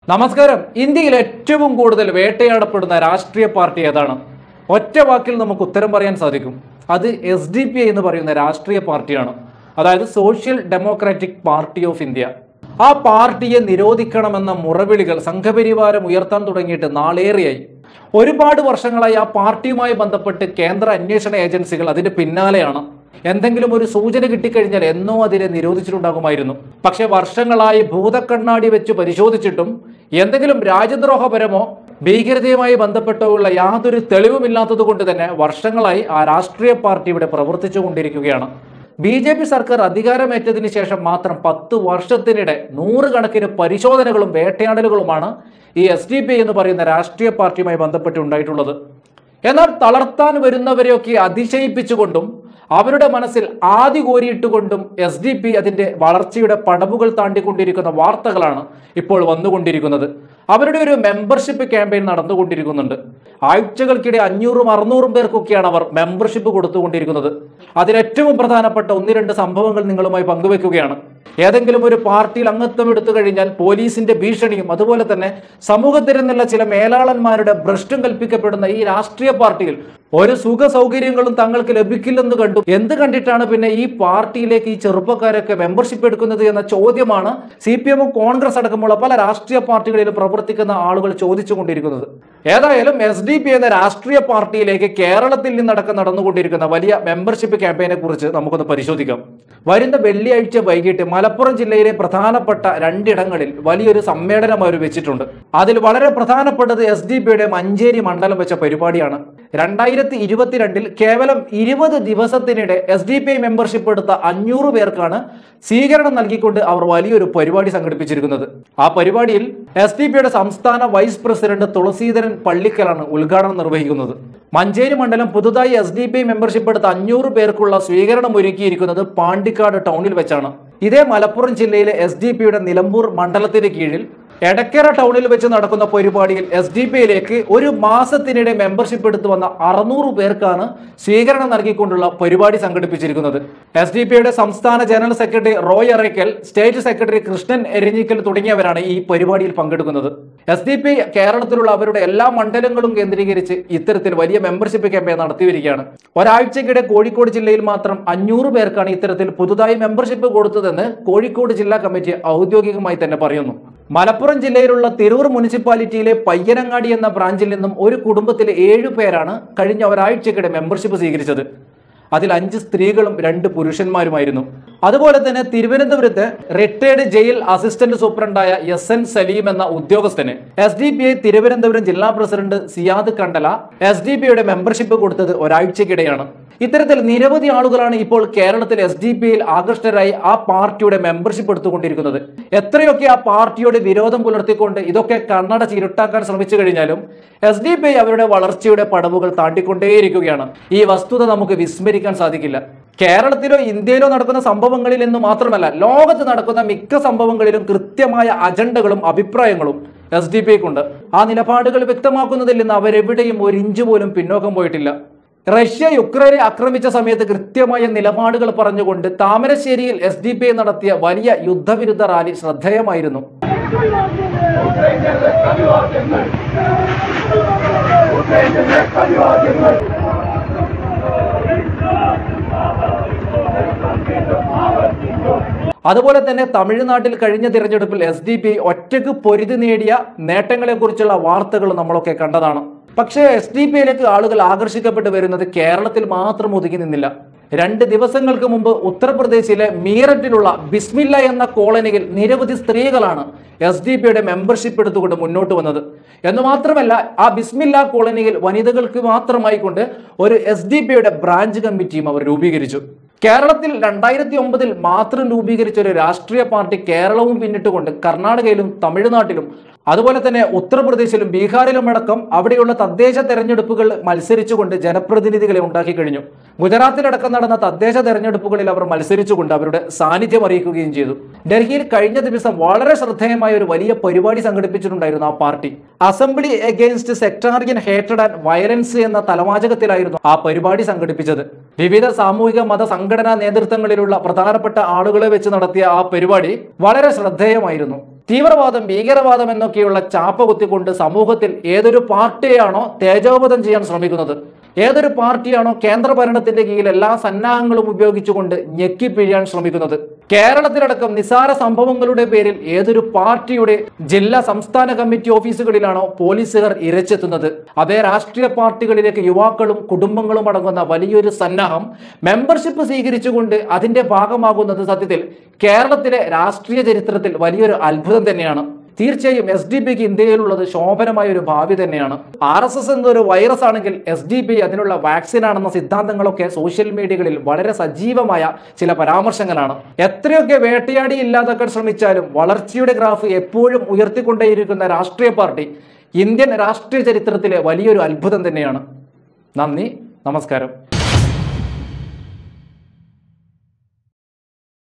നമസ്കാരം ഇന്ത്യയിൽ ഏറ്റവും കൂടുതൽ വേട്ടയാടപ്പെടുന്ന രാഷ്ട്രീയ പാർട്ടി ഏതാണ് ഒറ്റ വാക്കിൽ നമുക്ക് ഉത്തരം പറയാൻ സാധിക്കും അത് എസ് ഡി പി എന്ന് പറയുന്ന രാഷ്ട്രീയ പാർട്ടിയാണ് അതായത് social democratic party of India ആ പാർട്ടിയെ നിരോധിക്കണമെന്ന മുറവിളികൾ സംഘപരിവാരം ഉയർത്താൻ തുടങ്ങിയിട്ട് നാളേറെയായി ഒരുപാട് വർഷങ്ങളായി ആ പാർട്ടിയുമായി ബന്ധപ്പെട്ട് കേന്ദ്ര അന്വേഷണ ഏജൻസികൾ അതിന്റെ പിന്നാലെയാണ് എന്തെങ്കിലും ഒരു സൂചന കിട്ടിക്കഴിഞ്ഞാൽ എന്നോ അതിനെ നിരോധിച്ചിട്ടുണ്ടാകുമായിരുന്നു പക്ഷെ വർഷങ്ങളായി ഭൂതക്കണ്ണാടി വെച്ച് പരിശോധിച്ചിട്ടും എന്തെങ്കിലും രാജ്യദ്രോഹപരമോ ഭീകരതയുമായി ബന്ധപ്പെട്ടോ ഉള്ള യാതൊരു തെളിവുമില്ലാത്തത് കൊണ്ട് തന്നെ വർഷങ്ങളായി ആ രാഷ്ട്രീയ പാർട്ടി ഇവിടെ പ്രവർത്തിച്ചു കൊണ്ടിരിക്കുകയാണ് ബി ജെ പി സർക്കാർ അധികാരമേറ്റതിന് ശേഷം മാത്രം പത്ത് വർഷത്തിനിടെ നൂറുകണക്കിന് പരിശോധനകളും വേട്ടയാടലുകളുമാണ് ഈ എസ് ഡി പി എന്ന് പറയുന്ന രാഷ്ട്രീയ പാർട്ടിയുമായി ബന്ധപ്പെട്ട് ഉണ്ടായിട്ടുള്ളത് എന്നാൽ തളർത്താൻ വരുന്നവരെയൊക്കെ അതിശയിപ്പിച്ചുകൊണ്ടും അവരുടെ മനസ്സിൽ ആദി കോരിയിട്ടുകൊണ്ടും എസ് ഡി പി അതിന്റെ വളർച്ചയുടെ പടവുകൾ താണ്ടിക്കൊണ്ടിരിക്കുന്ന വാർത്തകളാണ് ഇപ്പോൾ വന്നുകൊണ്ടിരിക്കുന്നത് അവരുടെ ഒരു മെമ്പർഷിപ്പ് ക്യാമ്പയിൻ നടന്നുകൊണ്ടിരിക്കുന്നുണ്ട് ആഴ്ചകൾക്കിടെ അഞ്ഞൂറും അറുന്നൂറും പേർക്കൊക്കെയാണ് അവർ മെമ്പർഷിപ്പ് കൊടുത്തുകൊണ്ടിരിക്കുന്നത് അതിലേറ്റവും പ്രധാനപ്പെട്ട ഒന്ന് രണ്ട് സംഭവങ്ങൾ നിങ്ങളുമായി പങ്കുവെക്കുകയാണ് ഏതെങ്കിലും ഒരു പാർട്ടിയിൽ അംഗത്വം എടുത്തു കഴിഞ്ഞാൽ പോലീസിന്റെ ഭീഷണിയും അതുപോലെ തന്നെ സമൂഹത്തിൽ നിന്നുള്ള ചില മേലാളന്മാരുടെ ഭ്രഷ്ടും കൽപ്പിക്കപ്പെടുന്ന ഈ രാഷ്ട്രീയ പാർട്ടിയിൽ ഒരു സുഖ സൗകര്യങ്ങളും തങ്ങൾക്ക് ലഭിക്കില്ലെന്ന് കണ്ടു എന്ത് കണ്ടിട്ടാണ് പിന്നെ ഈ പാർട്ടിയിലേക്ക് ഈ ചെറുപ്പക്കാരൊക്കെ മെമ്പർഷിപ്പ് എടുക്കുന്നത് എന്ന ചോദ്യമാണ് സി പി എമ്മും കോൺഗ്രസ് അടക്കമുള്ള പല രാഷ്ട്രീയ പാർട്ടികളിലും പ്രവർത്തിക്കുന്ന ആളുകൾ ചോദിച്ചുകൊണ്ടിരിക്കുന്നത് ഏതായാലും എസ് ഡി പി എന്ന രാഷ്ട്രീയ പാർട്ടിയിലേക്ക് കേരളത്തിൽ നിന്നടക്കം നടന്നുകൊണ്ടിരിക്കുന്ന വലിയ മെമ്പർഷിപ്പ് ക്യാമ്പയിനെ കുറിച്ച് നമുക്കൊന്ന് പരിശോധിക്കാം വരുന്ന വെള്ളിയാഴ്ച വൈകിട്ട് മലപ്പുറം ജില്ലയിലെ പ്രധാനപ്പെട്ട രണ്ടിടങ്ങളിൽ വലിയൊരു സമ്മേളനം അവർ വെച്ചിട്ടുണ്ട് അതിൽ വളരെ പ്രധാനപ്പെട്ടത് എസ് ഡി പിയുടെ മഞ്ചേരി മണ്ഡലം വെച്ച പരിപാടിയാണ് രണ്ടായിരത്തി ഇരുപത്തിരണ്ടിൽ കേവലം ഇരുപത് ദിവസത്തിനിടെ S D P I membership എടുത്ത അഞ്ഞൂറ് പേർക്കാണ് സ്വീകരണം നൽകിക്കൊണ്ട് അവർ വലിയൊരു പരിപാടി സംഘടിപ്പിച്ചിരിക്കുന്നത് ആ പരിപാടിയിൽ എസ് ഡി പിയുടെ സംസ്ഥാന വൈസ് പ്രസിഡന്റ് തുളസീധരൻ പള്ളിക്കലാണ് ഉദ്ഘാടനം നിർവഹിക്കുന്നത് മഞ്ചേരി മണ്ഡലം പുതുതായി S D P I membership എടുത്ത അഞ്ഞൂറ് പേർക്കുള്ള സ്വീകരണം ഒരുക്കിയിരിക്കുന്നത് പാണ്ടിക്കാട് ടൗണിൽ വെച്ചാണ് ഇതേ മലപ്പുറം ജില്ലയിലെ എസ് ഡി പിയുടെ നിലമ്പൂർ മണ്ഡലത്തിന് കീഴിൽ എടക്കര ടൗണിൽ വെച്ച് നടക്കുന്ന പരിപാടിയിൽ എസ് ഡി പിയിലേക്ക് ഒരു മാസത്തിനിടെ മെമ്പർഷിപ്പ് എടുത്തു വന്ന അറുന്നൂറ് പേർക്കാണ് സ്വീകരണം നൽകിക്കൊണ്ടുള്ള പരിപാടി സംഘടിപ്പിച്ചിരിക്കുന്നത് എസ് ഡി പിയുടെ സംസ്ഥാന general secretary Roy Arackal state secretary Krishnan Erinjikkal തുടങ്ങിയവരാണ് ഈ പരിപാടിയിൽ പങ്കെടുക്കുന്നത് എസ് ഡി പി കേരളത്തിലുള്ള അവരുടെ എല്ലാ മണ്ഡലങ്ങളും കേന്ദ്രീകരിച്ച് ഇത്തരത്തിൽ വലിയ മെമ്പർഷിപ്പ് ക്യാമ്പയിൻ നടത്തി വരികയാണ് ഒരാഴ്ചക്കിടെ കോഴിക്കോട് ജില്ലയിൽ മാത്രം അഞ്ഞൂറ് പേർക്കാണ് ഇത്തരത്തിൽ പുതുതായി മെമ്പർഷിപ്പ് കൊടുത്തതെന്ന് കോഴിക്കോട് ജില്ലാ കമ്മിറ്റി ഔദ്യോഗികമായി തന്നെ പറയുന്നു മലപ്പുറം ജില്ലയിലുള്ള തിരൂർ മുനിസിപ്പാലിറ്റിയിലെ പയ്യനങ്ങാടി എന്ന ബ്രാഞ്ചിൽ നിന്നും ഒരു കുടുംബത്തിലെ ഏഴു പേരാണ് കഴിഞ്ഞ ഒരാഴ്ചക്കിടെ മെമ്പർഷിപ്പ് സ്വീകരിച്ചത് അതിൽ അഞ്ച് സ്ത്രീകളും രണ്ട് പുരുഷന്മാരുമായിരുന്നു അതുപോലെ തന്നെ തിരുവനന്തപുരത്ത് റിട്ടയർഡ് ജയിൽ അസിസ്റ്റന്റ് സൂപ്രണ്ടായ എസ് എൻ സലീം എന്ന ഉദ്യോഗസ്ഥന് S D P I Thiruvananthapuram ജില്ലാ president Siyad Kandala S D P യുടെ മെമ്പർഷിപ്പ് കൊടുത്തത് ഒരാഴ്ചക്കിടെയാണ് ഇത്തരത്തിൽ നിരവധി ആളുകളാണ് ഇപ്പോൾ കേരളത്തിൽ എസ് ഡി പി യിൽ ആകൃഷ്ടരായി ആ പാർട്ടിയുടെ മെമ്പർഷിപ്പ് എടുത്തുകൊണ്ടിരിക്കുന്നത് എത്രയൊക്കെ ആ പാർട്ടിയോട് വിരോധം പുലർത്തിക്കൊണ്ട് ഇതൊക്കെ കണ്ണട ചിരുട്ടാക്കാൻ ശ്രമിച്ചു കഴിഞ്ഞാലും എസ് ഡി പി ഐ അവരുടെ വളർച്ചയുടെ പടവുകൾ താണ്ടിക്കൊണ്ടേയിരിക്കുകയാണ് ഈ വസ്തുത നമുക്ക് വിസ്മരിക്കാൻ സാധിക്കില്ല കേരളത്തിലോ ഇന്ത്യയിലോ നടക്കുന്ന സംഭവങ്ങളിൽ നിന്ന് മാത്രമല്ല ലോകത്ത് നടക്കുന്ന മിക്ക സംഭവങ്ങളിലും കൃത്യമായ അജണ്ടകളും അഭിപ്രായങ്ങളും എസ് ഡി പി ഐക്കുണ്ട് ആ നിലപാടുകൾ വ്യക്തമാക്കുന്നതിൽ നിന്ന് അവരെവിടെയും ഒരു ഇഞ്ച് പോലും പിന്നോക്കം പോയിട്ടില്ല റഷ്യ യുക്രൈനെ ആക്രമിച്ച സമയത്ത് കൃത്യമായ നിലപാടുകൾ പറഞ്ഞുകൊണ്ട് താമരശ്ശേരിയിൽ എസ് ഡി പി ഐ നടത്തിയ വലിയ യുദ്ധവിരുദ്ധ റാലി ശ്രദ്ധേയമായിരുന്നു അതുപോലെ തന്നെ തമിഴ്നാട്ടിൽ കഴിഞ്ഞ തിരഞ്ഞെടുപ്പിൽ എസ് ഡി പി ഒറ്റയ്ക്ക് പൊരുതി നേടിയ നേട്ടങ്ങളെക്കുറിച്ചുള്ള വാർത്തകൾ നമ്മളൊക്കെ കണ്ടതാണ് പക്ഷേ എസ് ഡി പിയിലേക്ക് ആളുകൾ ആകർഷിക്കപ്പെട്ട് വരുന്നത് കേരളത്തിൽ മാത്രം ഒതുങ്ങി നിന്നില്ല രണ്ട് ദിവസങ്ങൾക്ക് മുമ്പ് ഉത്തർപ്രദേശിലെ മീററ്റിലുള്ള ബിസ്മില്ല എന്ന കോളനിയിൽ നിരവധി സ്ത്രീകളാണ് എസ് ഡി പിയുടെ മെമ്പർഷിപ്പ് എടുത്തുകൊണ്ട് മുന്നോട്ട് വന്നത് എന്ന് മാത്രമല്ല ആ ബിസ്മില്ല കോളനിയിൽ വനിതകൾക്ക് മാത്രമായി കൊണ്ട് ഒരു എസ് ഡി പിയുടെ ബ്രാഞ്ച് കമ്മിറ്റിയും അവർ രൂപീകരിച്ചു കേരളത്തിൽ രണ്ടായിരത്തി ഒമ്പതിൽ മാത്രം രൂപീകരിച്ച ഒരു രാഷ്ട്രീയ പാർട്ടി കേരളവും പിന്നിട്ടുകൊണ്ട് കർണാടകയിലും തമിഴ്നാട്ടിലും അതുപോലെ തന്നെ ഉത്തർപ്രദേശിലും ബീഹാറിലും അടക്കം അവിടെയുള്ള തദ്ദേശ തെരഞ്ഞെടുപ്പുകൾ മത്സരിച്ചുകൊണ്ട് ജനപ്രതിനിധികളെ ഉണ്ടാക്കി കഴിഞ്ഞു ഗുജറാത്തിലടക്കം നടന്ന തദ്ദേശ തെരഞ്ഞെടുപ്പുകളിൽ അവർ മത്സരിച്ചുകൊണ്ട് അവരുടെ സാന്നിധ്യം അറിയിക്കുകയും ചെയ്തു ഡൽഹിയിൽ കഴിഞ്ഞ ദിവസം വളരെ ശ്രദ്ധേയമായ ഒരു വലിയ പരിപാടി സംഘടിപ്പിച്ചിട്ടുണ്ടായിരുന്നു ആ പാർട്ടി അസംബ്ലി എഗെയിൻസ്റ്റ് സെക്ടാറിയൻ ഹേറ്റഡ് ആൻഡ് വയലൻസ് എന്ന തലവാചകത്തിലായിരുന്നു ആ പരിപാടി സംഘടിപ്പിച്ചത് വിവിധ സാമൂഹിക മത സംഘടനാ നേതൃത്വങ്ങളിലുള്ള പ്രധാനപ്പെട്ട ആളുകളെ വെച്ച് നടത്തിയ ആ പരിപാടി വളരെ ശ്രദ്ധേയമായിരുന്നു തീവ്രവാദം ഭീകരവാദം എന്നൊക്കെയുള്ള ചാപ്പ കുത്തിക്കൊണ്ട് സമൂഹത്തിൽ ഏതൊരു പാർട്ടിയാണോ തേജോവധം ചെയ്യാൻ ശ്രമിക്കുന്നത് ഏതൊരു പാർട്ടിയാണോ കേന്ദ്ര ഭരണത്തിന്റെ കീഴിൽ എല്ലാ സന്നാഹങ്ങളും ഉപയോഗിച്ചുകൊണ്ട് ഞെക്കിപ്പിഴിയാൻ ശ്രമിക്കുന്നത് കേരളത്തിലടക്കം നിസാര സംഭവങ്ങളുടെ പേരിൽ ഏതൊരു പാർട്ടിയുടെ ജില്ലാ സംസ്ഥാന കമ്മിറ്റി ഓഫീസുകളിലാണോ പോലീസുകാർ ഇരച്ചെത്തുന്നത് അതേ രാഷ്ട്രീയ പാർട്ടികളിലേക്ക് യുവാക്കളും കുടുംബങ്ങളും അടങ്ങുന്ന വലിയൊരു സന്നാഹം മെമ്പർഷിപ്പ് സ്വീകരിച്ചുകൊണ്ട് അതിന്റെ ഭാഗമാകുന്നത് സത്യത്തിൽ കേരളത്തിലെ രാഷ്ട്രീയ ചരിത്രത്തിൽ വലിയൊരു അത്ഭുതം തന്നെയാണ് തീർച്ചയായും എസ് ഡി പിക്ക് ഇന്ത്യയിലുള്ളത് ശോഭനമായ ഒരു ഭാവി തന്നെയാണ് ആർ എസ് എസ് എന്നൊരു വൈറസ് ആണെങ്കിൽ എസ് ഡി പി അതിനുള്ള വാക്സിൻ ആണെന്ന സിദ്ധാന്തങ്ങളൊക്കെ സോഷ്യൽ മീഡിയകളിൽ വളരെ സജീവമായ ചില പരാമർശങ്ങളാണ് എത്രയൊക്കെ വേട്ടയാടി ഇല്ലാതാക്കാൻ ശ്രമിച്ചാലും വളർച്ചയുടെ ഗ്രാഫ് എപ്പോഴും ഉയർത്തിക്കൊണ്ടേയിരിക്കുന്ന രാഷ്ട്രീയ പാർട്ടി ഇന്ത്യൻ രാഷ്ട്രീയ ചരിത്രത്തിലെ വലിയൊരു അത്ഭുതം തന്നെയാണ് നന്ദി നമസ്കാരം